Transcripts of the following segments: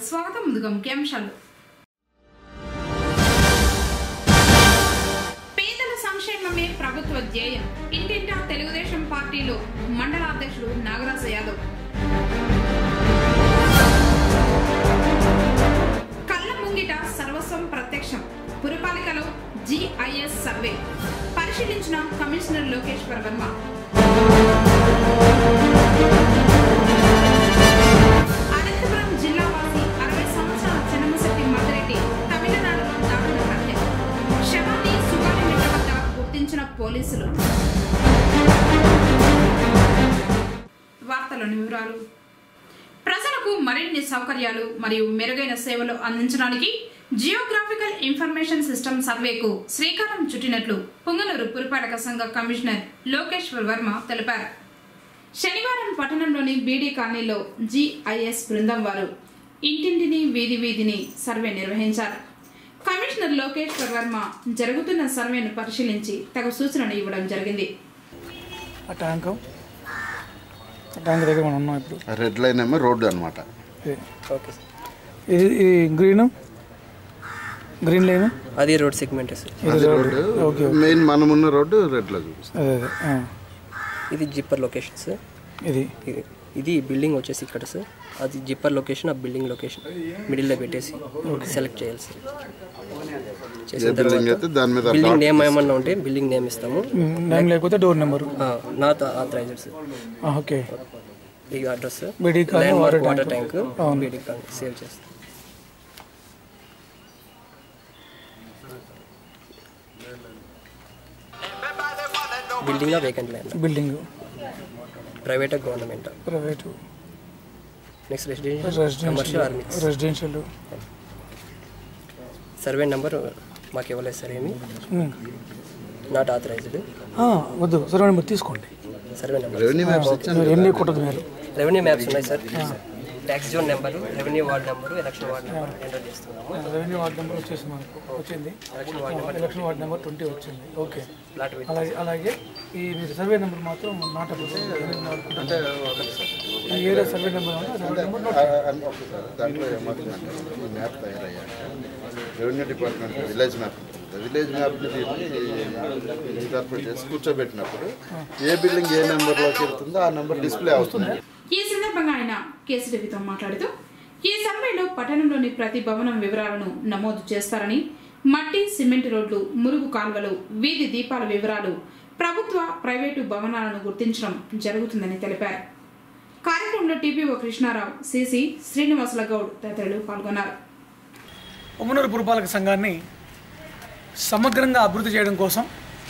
స్వాగతం ముందుగా ముఖ్యాంశాలు పేదల సంక్షేమమే ప్రభుత్వ ధ్యేయం ఇంటింటా తెలుగుదేశం పార్టీలో మండల అధ్యక్షుడు నాగరాజ యాదవ్ కళ్ళ ముంగిట సర్వస్వం ప్రత్యక్షం పురపాలికలో జిఐఎస్ సర్వే పరిశీలించిన కమిషనర్ లోకేశ్వర్ వర్మ అనంతపురం జిల్లావాసి అరవై సంవత్సరాల చిన్నమశెట్టి మధురెడ్డి తమిళనాడులో దారుణ హత్య శవాన్ని సుగాలిమిట్ట వద్ద గుర్తించిన పోలీసులు వార్తలోని వివరాలు ప్రజలకు మరిన్ని సౌకర్యాలు మరియు మెరుగైన సేవలు అందించడానికి జియోగ్రాఫికల్ ఇన్ఫర్మేషన్ సిస్టమ్ సర్వేకు శ్రీకారం చుట్టినట్లు పుంగనూరు పురపాలక సంఘ కమిషనర్ లోకేశ్వర్ వర్మ తెలిపారు శనివారం పట్టణంలోని బీడీ కాలనీలో జిఐఎస్ బృందం వారు ఇంటింటిని వీధి వీధిని సర్వే నిర్వహించారు కమిషనర్ లోకేశ్వర్ వర్మ జరుగుతున్న సర్వేను పరిశీలించి తగు సూచనలు ఇవ్వడం జరిగింది ఆ ట్యాంక్ ఆ ట్యాంక్ దగ్గర మనం ఉన్నాం ఇప్పుడు రెడ్ లైన్ ఏమో రోడ్డు అనమాట ఇది ఓకే ఇది ఇది గ్రీన్ గ్రీన్ లైన్ అది రోడ్ సెగ్మెంట్ సార్ అది రోడ్డు ఓకే మెయిన్ మనం ఉన్న రోడ్డు రెడ్ లో చూపిస్తాం అదే అదే ఆ. ఇది జిప్పర్ లొకేషన్ సార్ ఇది ఇది ఇది బిల్డింగ్ వచ్చేసి ఇక్కడ సార్ అది జిప్పర్ లొకేషన్ ఆ బిల్డింగ్ లొకేషన్ మిడిల్లో పెట్టేసి సెలెక్ట్ చేయాలి సార్ ఏ చేసిన బిల్డింగ్ తర్వాత అయితే దాని మీద బిల్డింగ్ నేమ్ ఏమన్నా ఉంటే బిల్డింగ్ నేమ్ ఇస్తాము నేమ్ లేకపోతే door number not authorizer sir okay ఈ address BD colony land water mark water tank tank అవును. బీడీ కాలనీ సేవ్ చేస్తాం building vacant land building private government private next residential commercial army residential residential survey number మాకు ఇవ్వలేదు sir ఏమి not authorised వద్దు సరే number తీసుకోండి survey number revenue maps ఇచ్చాను మీరు ఎన్ని కొట్టదు మీరు రెవెన్యూ మ్యాప్స్ ఉన్నాయి sir tax zone number revenue ward number election ward number enter చేస్తున్నాము రెవెన్యూ వార్డ్ నెంబర్ వచ్చేసింది మనకు వచ్చింది ఎలక్షన్ వార్డ్ నెంబర్ ట్వంటీ వచ్చింది ఓకే ప్లాట్ విత్ అలాగే అలాగే ఈ మీరు సర్వే నెంబర్ మాత్రం నాట్ అంటే ఈ ఏరియా సర్వే నెంబర్ ఉంది, ఆ సర్వే నెంబర్ నోట్ దాంట్లో ఏమవుతుందంటే ఈ మ్యాప్ తయారయ్యాక రెవెన్యూ డిపార్ట్మెంట్ విలేజ్ మ్యాప్ ఉంటుంది విలేజ్ మ్యాప్ని దీన్ని ఇంటర్ప్రిట్ చేసి కూర్చోబెట్టినప్పుడు ఏ బిల్డింగ్ ఏ నెంబర్లోకి వెళ్తుందో ఆ నెంబర్ డిస్ప్లే అవుతుంది ఈ సందర్భంగా ఆయన కేసీడీతో మాట్లాడుతూ ఈ సర్వేలో పట్టణంలోని ప్రతి భవనం వివరాలను నమోదు చేస్తారని మట్టి సిమెంట్ రోడ్లు మురుగు కాల్వలు వీధి దీపాల వివరాలు ప్రభుత్వ ప్రైవేటు భవనాలను గుర్తించడం జరుగుతుందని తెలిపారు కార్యక్రమంలో టీపీఓ కృష్ణారావు సిసి శ్రీనివాసుల గౌడ్ తదితరులు పాల్గొన్నారు ఉమ్మనూరు పురపాలక సంఘాన్ని సమగ్రంగా అభివృద్ధి చేయడం కోసం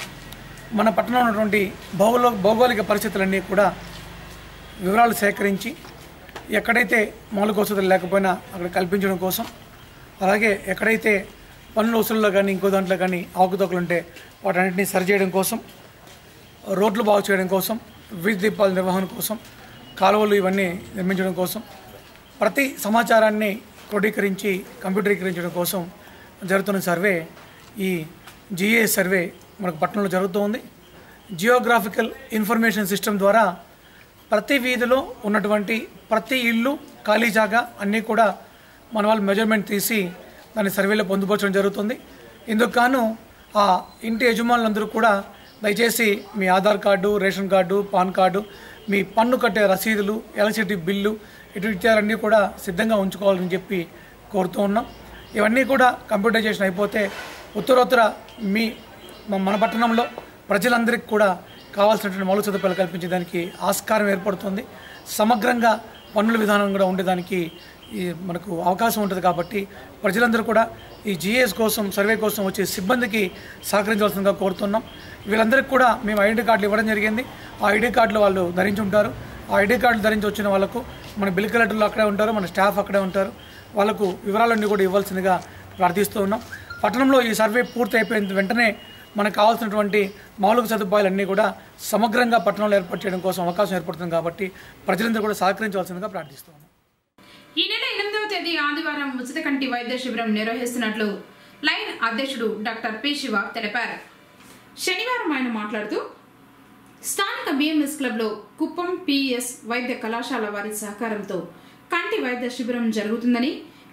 మన పట్టణంలో ఉన్నటువంటి భౌగోళ భౌగోళిక పరిస్థితులన్నీ కూడా వివరాలు సేకరించి ఎక్కడైతే మౌలిక వసతులు లేకపోయినా అక్కడ కల్పించడం కోసం అలాగే ఎక్కడైతే పన్నుల వసూల్లో కానీ ఇంకో దాంట్లో కానీ ఆకుతోకలు ఉంటే వాటన్నిటిని సరిచేయడం కోసం రోడ్లు బాగు చేయడం కోసం వీధి దీపాల నిర్వహణ కోసం కాలువలు ఇవన్నీ నిర్మించడం కోసం ప్రతి సమాచారాన్ని క్రోడీకరించి కంప్యూటరీకరించడం కోసం జరుగుతున్న సర్వే ఈ జిఏ సర్వే మనకు పట్టణంలో జరుగుతూ ఉంది జియోగ్రాఫికల్ ఇన్ఫర్మేషన్ సిస్టమ్ ద్వారా ప్రతి వీధిలో ఉన్నటువంటి ప్రతి ఇల్లు ఖాళీ జాగా అన్నీ కూడా మన వాళ్ళు మెజర్మెంట్ తీసి దాన్ని సర్వేలో పొందుపరచడం జరుగుతుంది ఇందుకు గాను ఆ ఇంటి యజమానులందరూ కూడా దయచేసి మీ Aadhaar card ration card PAN card మీ పన్ను కట్టే రసీదులు ఎలక్ట్రిసిటీ బిల్లు ఇటు ఇత్యాలన్నీ కూడా సిద్ధంగా ఉంచుకోవాలని చెప్పి కోరుతూ ఉన్నాం ఇవన్నీ కూడా కంప్యూటరైజేషన్ అయిపోతే ఉత్తరోత్తర మీ మ- మన పట్టణంలో ప్రజలందరికీ కూడా కావాల్సినటువంటి మౌలిక సదుపాయాలు కల్పించడానికి ఆస్కారం ఏర్పడుతుంది సమగ్రంగా పన్నుల విధానం కూడా ఉండేదానికి ఈ మనకు అవకాశం ఉంటుంది కాబట్టి ప్రజలందరూ కూడా ఈ జిఎస్ కోసం సర్వే కోసం వచ్చే సిబ్బందికి సహకరించవలసిందిగా కోరుతున్నాం వీళ్ళందరికీ కూడా మేము ఐడెంటి కార్డులు ఇవ్వడం జరిగింది ఆ ఐడి కార్డులు వాళ్ళు ధరించి ఉంటారు ఆ ఐడి కార్డులు ధరించి వచ్చిన వాళ్ళకు మన బిల్ కలెక్టర్లు అక్కడే ఉంటారు మన స్టాఫ్ అక్కడే ఉంటారు వాళ్ళకు వివరాలన్నీ కూడా ఇవ్వాల్సిందిగా ప్రార్థిస్తూ ఉన్నాం పట్టణంలో ఈ సర్వే పూర్తి అయిపోయిన వెంటనే మనకు కావాల్సినటువంటి మౌలిక సదుపాయాలన్నీ కూడా సమగ్రంగా పట్టణంలో ఏర్పాటు చేయడం కోసం అవకాశం ఏర్పడుతుంది కాబట్టి ప్రజలందరూ కూడా సహకరించవలసిందిగా ప్రార్థిస్తున్నాం ఈ నెల ఎనిమిదవ తేదీ ఆదివారం ఉచిత కంటి వైద్య శిబిరం నిర్వహిస్తున్నట్లు లైన్ అధ్యక్షుడు డాక్టర్ పి శివ తెలిపారు శనివారం ఆయన మాట్లాడుతూ స్థానిక బిఎంఎస్ క్లబ్లో కుప్పం పిఎస్ వైద్య కళాశాల వారి సహకారంతో కంటి వైద్య శిబిరం జరుగుతుందని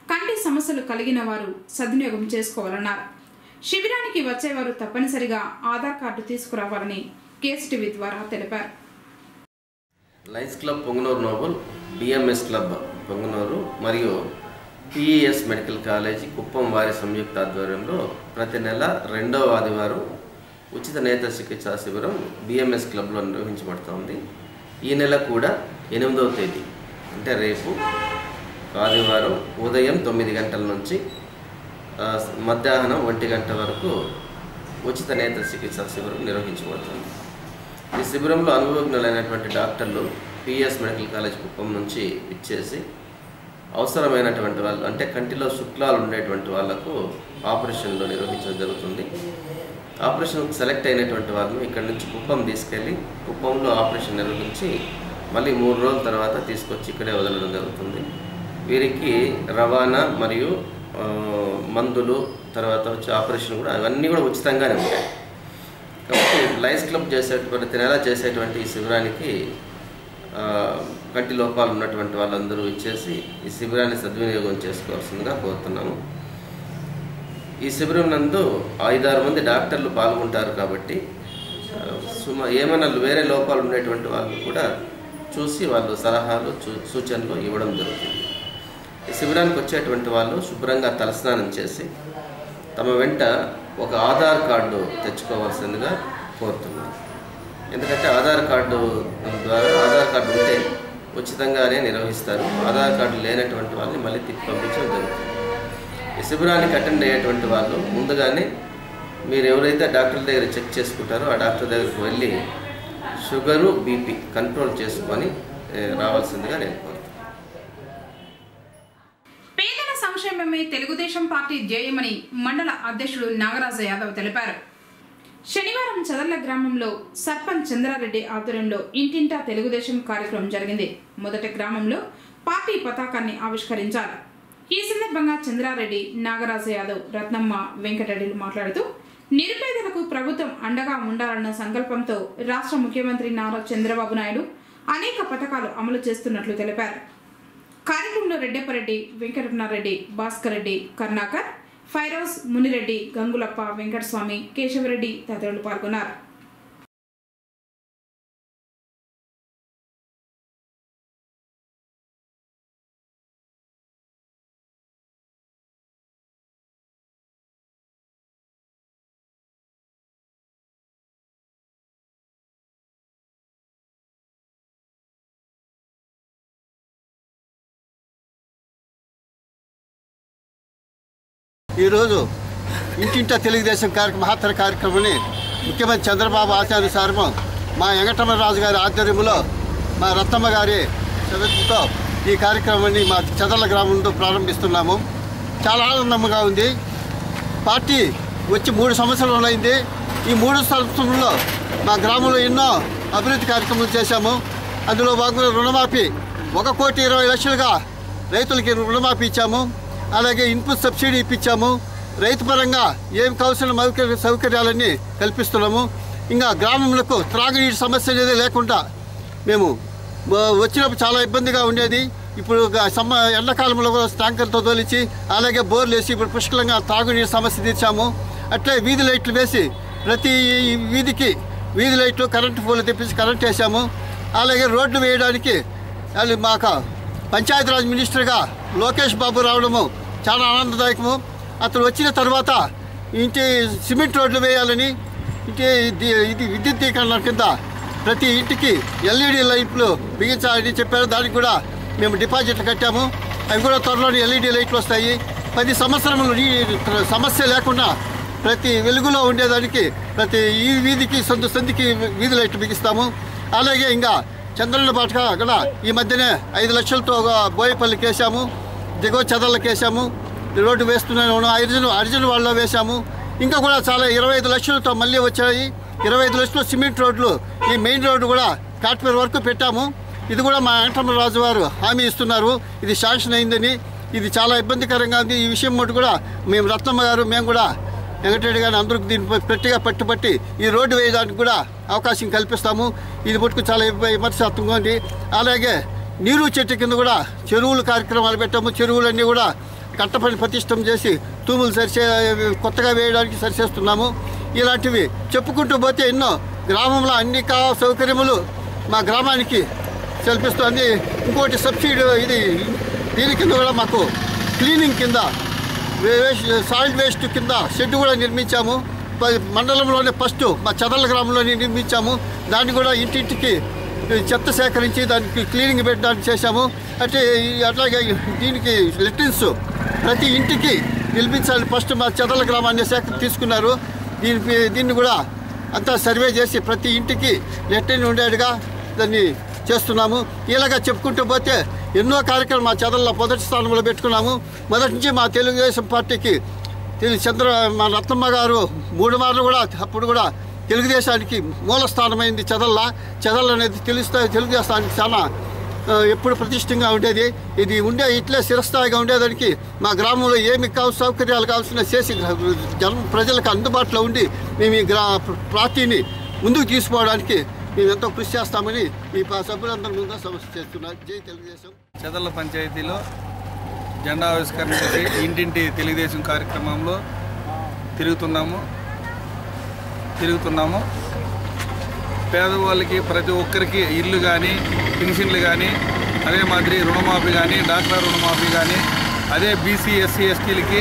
కంటి సమస్యలు కలిగిన వారు సద్వినియోగం చేసుకోవాలన్నారు శిబిరానికి వచ్చేవారు తప్పనిసరిగా ఆధార్ కార్డు తీసుకురావాలని కేఎస్టీవీ ద్వారా తెలిపారు lions club Punganur noble BMS club Punganur మరియు పిఈఎస్ మెడికల్ కాలేజీ కుప్పం వారి సంయుక్త ఆధ్వర్యంలో ప్రతి నెల రెండవ ఆదివారం ఉచిత నేత్ర చికిత్సా శిబిరం బిఎంఎస్ క్లబ్లో నిర్వహించబడుతోంది ఈ నెల కూడా ఎనిమిదవ తేదీ అంటే రేపు ఆదివారం ఉదయం తొమ్మిది గంటల నుంచి ఆ, మధ్యాహ్నం ఒంటి గంట వరకు ఉచిత నేత్ర చికిత్సా శిబిరం నిర్వహించబడుతుంది ఈ శిబిరంలో అనుభవజ్ఞులైనటువంటి డాక్టర్లు పిఎస్ మెడికల్ కాలేజ్ కుప్పం నుంచి ఇచ్చేసి అవసరమైనటువంటి వాళ్ళు అంటే కంటిలో శుక్లాలు ఉండేటువంటి వాళ్ళకు ఆపరేషన్లు నిర్వహించడం జరుగుతుంది ఆపరేషన్ సెలెక్ట్ అయినటువంటి వాళ్ళను ఇక్కడి నుంచి కుప్పం తీసుకెళ్ళి కుప్పంలో ఆపరేషన్ నిర్వహించి మళ్ళీ మూడు రోజుల తర్వాత తీసుకొచ్చి ఇక్కడే వదలడం జరుగుతుంది వీరికి రవాణా మరియు ఆ, మందులు తర్వాత వచ్చి ఆపరేషన్ కూడా అవన్నీ కూడా ఉచితంగానే ఉంటాయి కాబట్టి లయన్స్ క్లబ్ చేసేటువంటి ప్రతి నెల చేసేటువంటి ఈ శిబిరానికి ఆ, కంటి లోపాలు ఉన్నటువంటి వాళ్ళందరూ ఇచ్చేసి ఈ శిబిరాన్ని సద్వినియోగం చేసుకోవాల్సిందిగా కోరుతున్నాము ఈ శిబిరం నందు ఐదారు మంది డాక్టర్లు పాల్గొంటారు కాబట్టి ఆ, సుమ ఏమైనా వేరే లోపాలు ఉండేటువంటి వాళ్ళు కూడా చూసి వాళ్ళు సలహాలు చూ- సూచనలు ఇవ్వడం జరుగుతుంది ఈ శిబిరానికి వచ్చేటువంటి వాళ్ళు శుభ్రంగా తలస్నానం చేసి తమ వెంట ఒక ఆధార్ కార్డు తెచ్చుకోవాల్సిందిగా కోరుతున్నాను ఎందుకంటే ఆధార్ కార్డు ద్వారా ఆధార్ కార్డు ఉంటే ఉచితంగానే నిర్వహిస్తారు ఆధార్ కార్డు లేనటువంటి వాళ్ళని మళ్ళీ తిప్పి పంపించడం జరుగుతుంది ఈ శిబిరానికి అటెండ్ అయ్యేటువంటి వాళ్ళు ముందుగానే మీరు ఎవరైతే డాక్టర్ దగ్గర చెక్ చేసుకుంటారో ఆ డాక్టర్ దగ్గరికి వెళ్ళి షుగరు బీపీ కంట్రోల్ చేసుకొని ఏ, రావాల్సిందిగా నేను కోరుతున్నాను పేదల సంక్షేమమే తెలుగుదేశం పార్టీ ధ్యేయమని మండల అధ్యక్షుడు నాగరాజ యాదవ్ తెలిపారు శనివారం చదర్ల గ్రామంలో సర్పంచ్ చంద్రారెడ్డి ఆధ్వర్యంలో ఇంటింటా తెలుగుదేశం కార్యక్రమం జరిగింది మొదటి గ్రామంలో పార్టీ పతాకాన్ని ఆవిష్కరించారు ఈ సందర్భంగా చంద్రారెడ్డి నాగరాజ యాదవ్ రత్నమ్మ వెంకటరెడ్డిలు మాట్లాడుతూ నిరుపేదలకు ప్రభుత్వం అండగా ఉండాలన్న సంకల్పంతో రాష్ట్ర ముఖ్యమంత్రి నారా చంద్రబాబు నాయుడు అనేక పథకాలు అమలు చేస్తున్నట్లు తెలిపారు కార్యక్రమంలో రెడ్డెప్పరెడ్డి వెంకటరమణారెడ్డి భాస్కర్ రెడ్డి కర్ణాకర్ ఫైరోజ్ మునిరెడ్డి గంగులప్ప వెంకటస్వామి కేశవరెడ్డి తదితరులు పాల్గొన్నారు ఈరోజు ఇంటింటా తెలుగుదేశం కార్యక్రమ మహత్తర కార్యక్రమాన్ని ముఖ్యమంత్రి చంద్రబాబు ఆచార్యసారము మా వెంకటరమణరాజు గారి ఆధ్వర్యంలో మా రత్తమ్మ గారి చదువుతో ఈ కార్యక్రమాన్ని మా చదర్ల గ్రామంలో ప్రారంభిస్తున్నాము చాలా ఆనందంగా ఉంది పార్టీ వచ్చి మూడు సంవత్సరాలు అయింది ఈ మూడు సంవత్సరంలో మా గ్రామంలో ఎన్నో అభివృద్ధి కార్యక్రమాలు చేశాము అందులో భాగంగా రుణమాఫీ ఒక కోటి ఇరవై లక్షలుగా రైతులకి రుణమాఫీ ఇచ్చాము అలాగే ఇన్పుట్ సబ్సిడీ ఇప్పించాము రైతు పరంగా ఏం కావాల్సిన మౌలిక సౌకర్యాలన్నీ కల్పిస్తున్నాము ఇంకా గ్రామంలో త్రాగునీటి సమస్య అనేది లేకుండా మేము వ- వచ్చినప్పుడు చాలా ఇబ్బందిగా ఉండేది ఇప్పుడు గ- సమ్మ ఎండాకాలంలో కూడా ట్యాంకర్తో తోలిచి అలాగే బోర్లు వేసి ఇప్పుడు పుష్కలంగా తాగునీరు సమస్య తీర్చాము అట్లే వీధి లైట్లు వేసి ప్రతి వీధికి వీధి లైట్లు కరెంటు పోలు తెప్పించి కరెంట్ వేసాము అలాగే రోడ్లు వేయడానికి వాళ్ళు మాకు పంచాయతీరాజ్ మినిస్టర్గా లోకేష్ బాబు రావడము చాలా ఆనందదాయకము అతను వచ్చిన తర్వాత ఇంటి సిమెంట్ రోడ్లు వేయాలని ఇంటి ఇది ఇది విద్యుద్దీకరణ కింద ప్రతి ఇంటికి ఎల్ఈడి లైట్లు బిగించాలని చెప్పారు దానికి కూడా మేము డిపాజిట్లు కట్టాము అవి కూడా త్వరలోనే ఎల్ఈడి లైట్లు వస్తాయి పది సంవత్సరములు నీ సమస్య లేకుండా ప్రతి వెలుగులో ఉండేదానికి ప్రతి ఈ వీధికి సందు సంధికి వీధి లైట్లు బిగిస్తాము అలాగే ఇంకా చంద్రుల బాటగా కూడా ఈ మధ్యనే ఐదు లక్షలతో ఒక బోయపల్లికి వేసాము దిగువ చదర్లకు వేసాము రోడ్డు వేస్తున్నాను అర్జున్ అర్జున్ వాళ్ళలో వేసాము ఇంకా కూడా చాలా ఇరవై ఐదు లక్షలతో మళ్ళీ వచ్చాయి ఇరవై ఐదు లక్షలు సిమెంట్ రోడ్లు ఈ మెయిన్ రోడ్డు కూడా కాట్పేర్ వరకు పెట్టాము ఇది కూడా మా వెంకటరాజు వారు హామీ ఇస్తున్నారు ఇది శాంక్షన్ అయిందని ఇది చాలా ఇబ్బందికరంగా ఉంది ఈ విషయం మటు కూడా మేము రత్నమ్మ గారు మేము కూడా వెంకటరెడ్డి గారిని అందరికి దీనిపై గట్టిగా పట్టుబట్టి ఈ రోడ్డు వేయడానికి కూడా అవకాశం కల్పిస్తాము ఇది మటుకు చాలా ఇబ్బ- విమర్శాత్మకంగా ఉంది అలాగే నీరు చెట్టు కింద కూడా చెరువులు కార్యక్రమాలు పెట్టాము చెరువులన్నీ కూడా కట్టపని ప్రతిష్టం చేసి తూములు సరిచే కొత్తగా వేయడానికి సరిచేస్తున్నాము ఇలాంటివి చెప్పుకుంటూ పోతే ఎన్నో గ్రామంలో అన్ని కా సౌకర్యములు మా గ్రామానికి కల్పిస్తుంది ఇంకోటి సబ్సిడీ ఇది దీని కింద కూడా మాకు క్లీనింగ్ కింద వేస్ట్ సాయిల్ వేస్ట్ కింద షెడ్ కూడా నిర్మించాము ప- మండలంలోనే ఫస్ట్ మా చదల గ్రామంలోనే నిర్మించాము దాన్ని కూడా ఇంటింటికి చెత్త సేకరించి దానికి క్లీనింగ్ పెట్టడానికి చేశాము అంటే ఈ- అట్లాగే దీనికి లెట్రిన్స్ ప్రతి ఇంటికి నిర్మించాలి ఫస్ట్ మా చదల గ్రామాన్ని సేకరి తీసుకున్నారు దీనికి దీన్ని కూడా అంతా సర్వే చేసి ప్రతి ఇంటికి లెట్రిన్ ఉండేట్టుగా దాన్ని చేస్తున్నాము ఇలాగా చెప్పుకుంటూ పోతే ఎన్నో కార్యక్రమాలు మా చదల్లో మొదటి స్థానంలో పెట్టుకున్నాము మొదటి నుంచి మా తెలుగుదేశం పార్టీకి తెలు- చంద్ర మా రత్నమ్మ గారు మూడు మార్లు కూడా అప్పుడు కూడా తెలుగుదేశానికి మూల స్థానమైంది చదల్లా చదల్ అనేది తెలుస్తా తెలుగుదేశానికి చాలా ఆ, ఎప్పుడు ప్రతిష్టంగా ఉండేది ఇది ఉండే ఇట్లే చిరస్థాయిగా ఉండేదానికి మా గ్రామంలో ఏమి కావ సౌకర్యాలు కావాల్సిన చేసి జన ప్రజలకు అందుబాటులో ఉండి మేము ఈ గ్రా పార్టీని ముందుకు తీసుకోవడానికి మేము ఎంతో కృషి చేస్తామని ఈ ప- సభ్యులందరి ముందు సమస్య చేస్తున్నాం జై తెలుగుదేశం చెదల పంచాయతీలో జెండా ఆవిష్కరణ చేసి ఇంటింటి తెలుగుదేశం కార్యక్రమంలో తిరుగుతున్నాము తిరుగుతున్నాము పేదవాళ్ళకి ప్రతి ఒక్కరికి ఇల్లు కానీ పెన్షన్లు కానీ అదే మాదిరి రుణమాఫీ కానీ డాక్టర్ రుణమాఫీ కానీ అదే బీసీ ఎస్సీ ఎస్టీలకి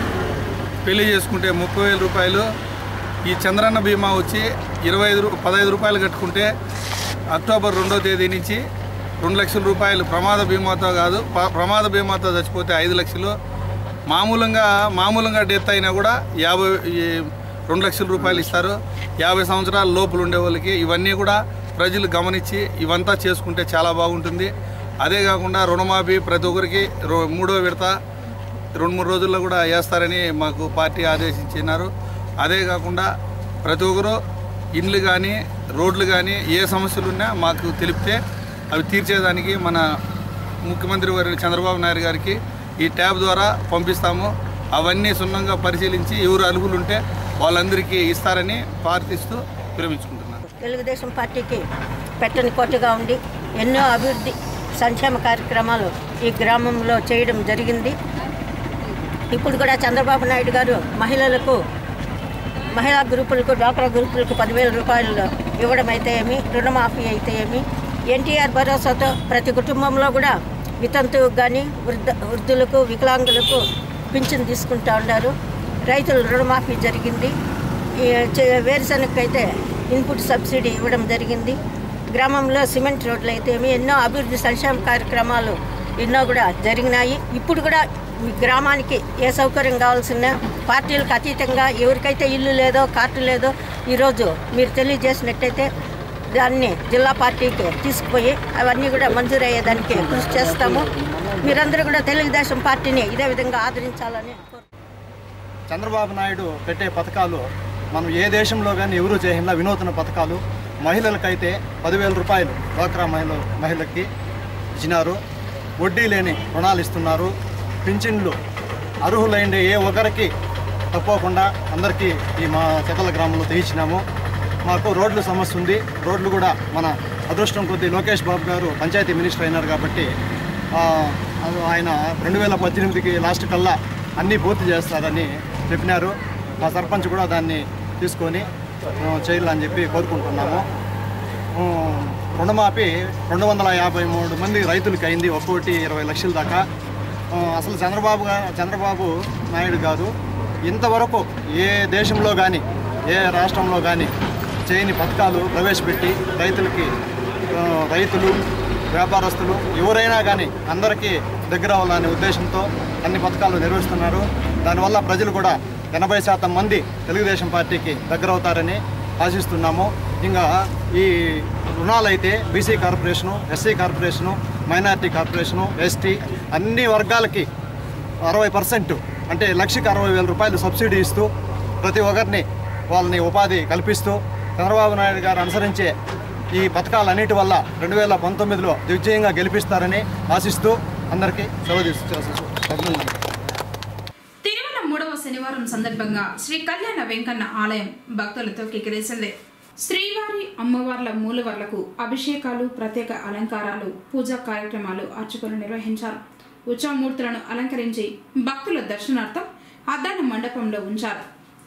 పెళ్లి చేసుకుంటే ముప్పై వేల రూపాయలు ఈ చంద్రన్న బీమా వచ్చి ఇరవై ఐదు రూ- పదహైదు రూపాయలు కట్టుకుంటే అక్టోబర్ రెండో తేదీ నుంచి రెండు లక్షల రూపాయలు ప్రమాద బీమాతో కాదు ప- ప్రమాద బీమాతో చచ్చిపోతే ఐదు లక్షలు మామూలుగా మామూలుగా డెత్ అయినా కూడా యాభై ఈ రెండు లక్షల రూపాయలు ఇస్తారు యాభై సంవత్సరాల లోపల ఉండే వాళ్ళకి ఇవన్నీ కూడా ప్రజలు గమనించి ఇవంతా చేసుకుంటే చాలా బాగుంటుంది అదే కాకుండా రుణమాఫీ ప్రతి ఒక్కరికి రో- మూడో విడత రెండు మూడు రోజుల్లో కూడా వేస్తారని మాకు పార్టీ ఆదేశించినారు అదే కాకుండా ప్రతి ఒక్కరు ఇండ్లు కానీ రోడ్లు కానీ ఏ సమస్యలు ఉన్నా మాకు తెలిపితే అవి తీర్చేదానికి మన ముఖ్యమంత్రి వారి చంద్రబాబు నాయుడు గారికి ఈ ట్యాబ్ ద్వారా పంపిస్తాము అవన్నీ సున్నంగా పరిశీలించి ఎవరు అర్హులు ఉంటే వాళ్ళందరికీ ఇస్తారని ప్రార్థిస్తూ విరమించుకుంటున్నాను తెలుగుదేశం పార్టీకి పెట్టని కొట్టుగా ఉండి ఎన్నో అభివృద్ధి సంక్షేమ కార్యక్రమాలు ఈ గ్రామంలో చేయడం జరిగింది ఇప్పుడు కూడా చంద్రబాబు నాయుడు గారు మహిళలకు మహిళా గ్రూపులకు డ్వాక్రా గ్రూపులకు పదివేల రూపాయలు ఇవ్వడం అయితే ఏమి రుణమాఫీ అయితే ఏమి ఎన్టీఆర్ భరోసాతో ప్రతి కుటుంబంలో కూడా వితంతువుకు కానీ వృద్ధ వృద్ధులకు వికలాంగులకు పింఛన్ తీసుకుంటా ఉన్నారు రైతులు రుణమాఫీ జరిగింది ఈ చే- వేరుశనగకైతే ఇన్పుట్ సబ్సిడీ ఇవ్వడం జరిగింది గ్రామంలో సిమెంట్ రోడ్లు అయితే ఏమి ఎన్నో అభివృద్ధి సంక్షేమ కార్యక్రమాలు ఎన్నో కూడా జరిగినాయి ఇప్పుడు కూడా మీ గ్రామానికి ఏ సౌకర్యం కావాల్సిన పార్టీలకు అతీతంగా ఎవరికైతే ఇల్లు లేదో కార్డు లేదో ఈరోజు మీరు తెలియజేసినట్టయితే దాన్ని జిల్లా పార్టీకి తీసుకుపోయి అవన్నీ కూడా మంజూరయ్యేదానికి కృషి చేస్తాము మీరందరూ కూడా తెలుగుదేశం పార్టీని ఇదే విధంగా ఆదరించాలని కోరు చంద్రబాబు నాయుడు పెట్టే పథకాలు మనం ఏ దేశంలో కానీ ఎవరూ చేయకుండా వినూతన పథకాలు మహిళలకైతే పదివేల రూపాయలు డ్వాక్రా మహిళ మహిళకి ఇచ్చినారు వడ్డీ లేని రుణాలు ఇస్తున్నారు పింఛన్లు అర్హులైన ఏ ఒక్కరికి తప్పకుండా అందరికీ ఈ మా చెతల గ్రామంలో తెయించినాము మాకు రోడ్ల సమస్య ఉంది రోడ్లు కూడా మన అదృష్టం కొద్దీ లోకేష్ బాబు గారు పంచాయతీ మినిస్టర్ అయినారు కాబట్టి ఆ, అది ఆయన రెండు వేల పద్దెనిమిదికి లాస్ట్ కల్లా అన్నీ పూర్తి చేస్తారని చెప్పినారు మా సర్పంచ్ కూడా దాన్ని తీసుకొని ఆ, చేయాలని చెప్పి కోరుకుంటున్నాము ఆ, రుణమాఫీ రెండు వందల యాభై మూడు మంది రైతులకి అయింది ఒక్కోటి ఇరవై లక్షల దాకా ఆ, అసలు చంద్రబాబు గా చంద్రబాబు నాయుడు గారు ఇంతవరకు ఏ దేశంలో కానీ ఏ రాష్ట్రంలో కానీ చేయని పథకాలు ప్రవేశపెట్టి రైతులకి ఆ, రైతులు వ్యాపారస్తులు ఎవరైనా కానీ అందరికీ దగ్గర అవ్వాలనే ఉద్దేశంతో అన్ని పథకాలు నిర్వహిస్తున్నారు దానివల్ల ప్రజలు కూడా ఎనభై శాతం మంది తెలుగుదేశం పార్టీకి దగ్గర అవుతారని ఆశిస్తున్నాము ఇంకా ఈ రుణాలైతే BC corporation SC corporation minority corporation ST అన్ని వర్గాలకి అరవై పర్సెంట్ అంటే లక్షకి అరవై వేల రూపాయలు సబ్సిడీ ఇస్తూ ప్రతి ఒక్కరిని వాళ్ళని ఉపాధి కల్పిస్తూ చంద్రబాబు నాయుడు గారు అనుసరించే ఈ పథకాలన్నిటి వల్ల రెండు వేల పంతొమ్మిదిలో దిగ్విజయంగా గెలిపిస్తారని ఆశిస్తూ అందరికీ సెలవు తీసుకు తిరుమల మూడవ శనివారం సందర్భంగా శ్రీ కళ్యాణ వెంకన్న ఆలయం భక్తులతో కికిరేసింది శ్రీవారి అమ్మవార్ల మూలవర్లకు అభిషేకాలు ప్రత్యేక అలంకారాలు పూజా కార్యక్రమాలు అర్చకులు నిర్వహించారు ఉత్సవమూర్తులను అలంకరించి భక్తుల దర్శనార్థం అద్దాన మండపంలో ఉంచారు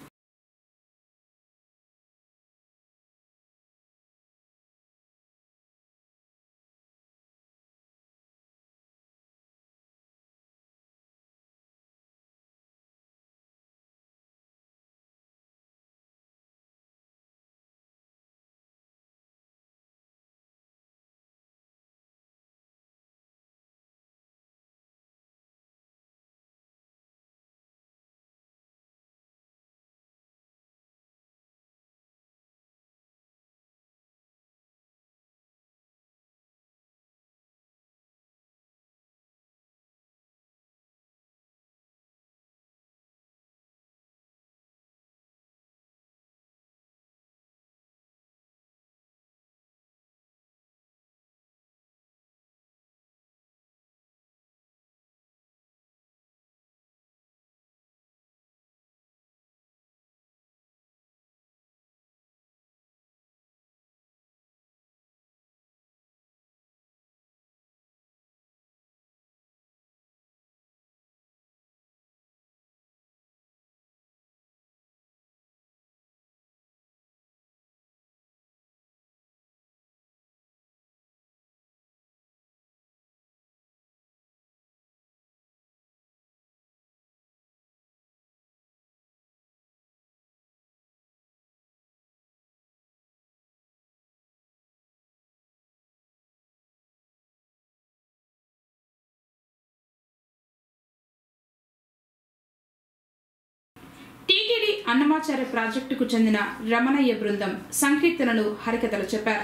టీటీడీ అన్నమాచార్య ప్రాజెక్టుకు చెందిన రమణయ్య బృందం సంకీర్తనలు హరికథలు చెప్పారు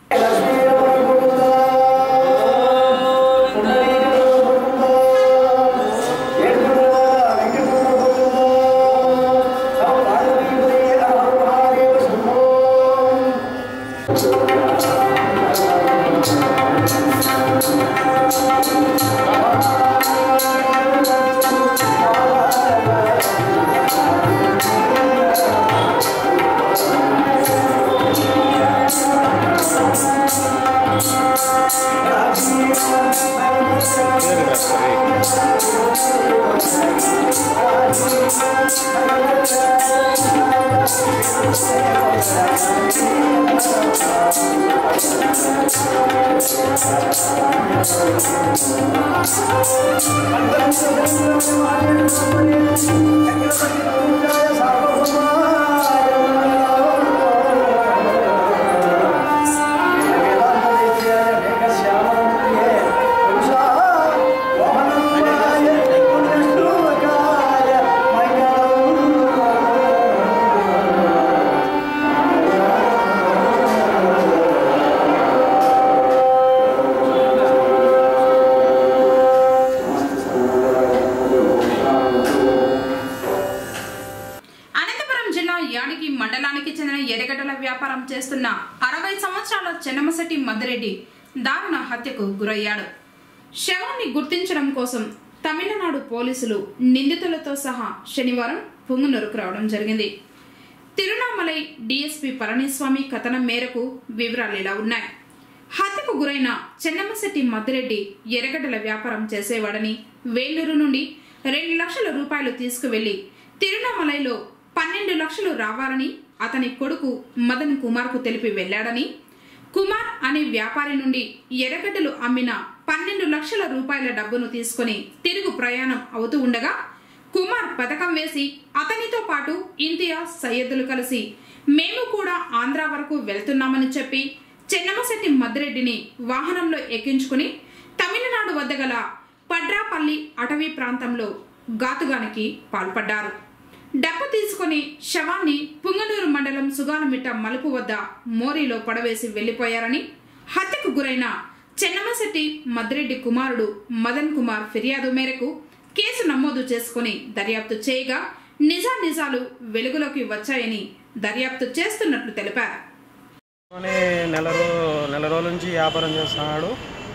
అనంతపురం జిల్లా యాడికి మండలానికి చెందిన ఎర్రగడ్డల వ్యాపారం చేస్తున్న అరవై సంవత్సరాల చెన్నమశెట్టి మద్దిరెడ్డి దారుణ హత్యకు గురయ్యాడు శవాన్ని గుర్తించడం కోసం తమిళనాడు పోలీసులు నిందితులతో సహా శనివారం పుంగునూరుకు రావడం జరిగింది తిరునామలై డిఎస్పి పళనిస్వామి కథనం మేరకు వివరాలు ఇలా ఉన్నాయి హత్యకు గురైన చెన్నమ్మశెట్టి మద్దిరెడ్డి ఎర్రగడ్డల వ్యాపారం చేసేవాడని వేలూరు నుండి రెండు లక్షల రూపాయలు తీసుకువెళ్లి తిరునామలైలో పన్నెండు లక్షలు రావాలని అతని కొడుకు మదన్ కుమార్కు తెలిపి వెళ్లాడని కుమార్ అనే వ్యాపారి నుండి ఎర్రగడ్డలు అమ్మిన పన్నెండు లక్షల రూపాయల డబ్బును తీసుకుని తిరుగు ప్రయాణం అవుతూ ఉండగా కుమార్ పథకం వేసి అతనితో పాటు ఇంతియాజ్ సయ్యద్దులు కలిసి మేము కూడా ఆంధ్ర వరకు వెళ్తున్నామని చెప్పి చెన్నమశెట్టి మద్దిరెడ్డిని వాహనంలో ఎక్కించుకుని తమిళనాడు వద్ద గల పడ్రాపల్లి అటవీ ప్రాంతంలో ఘాతుగానికి పాల్పడ్డారు డబ్బు తీసుకుని శవాన్ని పుంగనూరు మండలం సుగానమిట్ట మలుపు వద్ద మోరీలో పడవేసి వెళ్లిపోయారని హత్యకు గురైన చెన్నమశెట్టి మద్రెడ్డి కుమారుడు మదన్ కుమార్ ఫిర్యాదు మేరకు కేసు నమోదు చేసుకుని దర్యాప్తు చేయగా నిజానిజాలు వెలుగులోకి వచ్చాయని దర్యాప్తు చేస్తున్నట్లు తెలిపారు అని నెల రో నెల రోజుల నుంచి వ్యాపారం చేస్తున్నాడు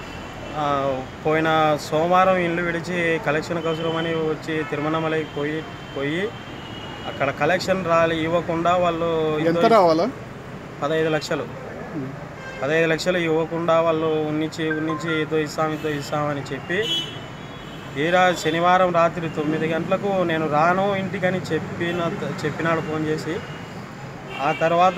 ఆ, పోయిన సోమవారం ఇల్లు విడిచి కలెక్షన్ అవసరమని వచ్చి తిరుమలమలైకి పోయి పోయి అక్కడ కలెక్షన్ రాలి ఇవ్వకుండా వాళ్ళు ఎంత రావాలా పదహైదు లక్షలు పదహైదు లక్షలు ఇవ్వకుండా వాళ్ళు ఉన్నించి ఉన్నించి ఇదో ఇస్తాం ఇదో ఇస్తామని చెప్పి ఈడ శనివారం రాత్రి తొమ్మిది గంటలకు నేను రాను ఇంటికని చెప్పిన చెప్పినాడు ఫోన్ చేసి ఆ తర్వాత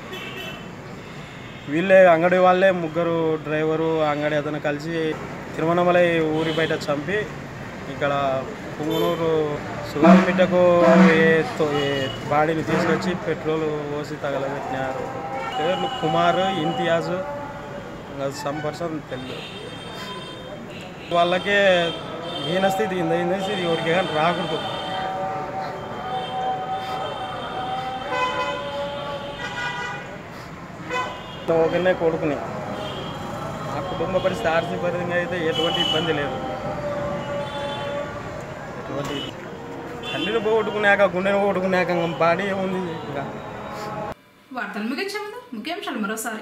వీళ్ళే అంగడి వాళ్ళే ముగ్గురు డ్రైవరు అంగడి అతను కలిసి తిరువనమలై ఊరి బయట చంపి ఇక్కడ పుంగనూరు సుగామిట్టకు ఏ తో- ఏ బాడీని తీసుకొచ్చి పెట్రోల్ పోసి తగలబెట్టినారు పేర్లు కుమార్ ఇంతియాజ్ ఇంకా సమ్ పర్సన్ తెలియదు వాళ్ళకే హీనస్థితి ఇంత స్థితి ఎవరికి కానీ రాకూడదు ఒకనే కొడుకుని ఆ కుటుంబ పరిస్థితి ఆర్థిక పరంగా అయితే ఎటువంటి ఇబ్బంది లేదు ఎటువంటి తండ్రిని పోగొట్టుకున్నాక గుండెని పోగొట్టుకున్నాక ఇంకా బాడీ ఏముంది ఇంకా వార్తలు ముగించే ముందు ముఖ్యాంశాలు మరోసారి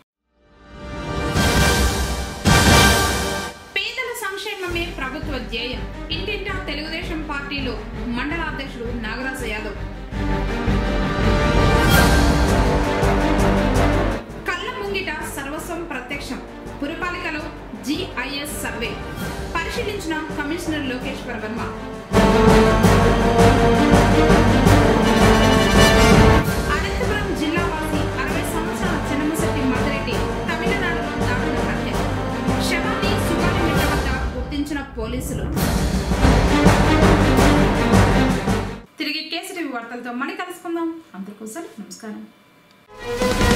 పేదల సంక్షేమమే ప్రభుత్వ ధ్యేయం ఇంటింటా తెలుగుదేశం పార్టీలో మండల అధ్యక్షుడు నాగరాజ యాదవ్ కళ్ళ ముంగిట సర్వస్వం ప్రత్యక్షం పురపాలికలో జిఐఎస్ సర్వే పరిశీలించిన కమిషనర్ లోకేశ్వర వర్మ అనంతపురం జిల్లా వాసి అరవై సంవత్సరాల చిన్నమశెట్టి మధురెడ్డి తమిళనాడులో దారుణ హత్య శవాన్ని సుగాలిమిట్ట వద్ద గుర్తించిన పోలీసులు తిరిగి కేసరి వార్తలతో మళ్ళీ కలుసుకుందాం అందరికోసం నమస్కారం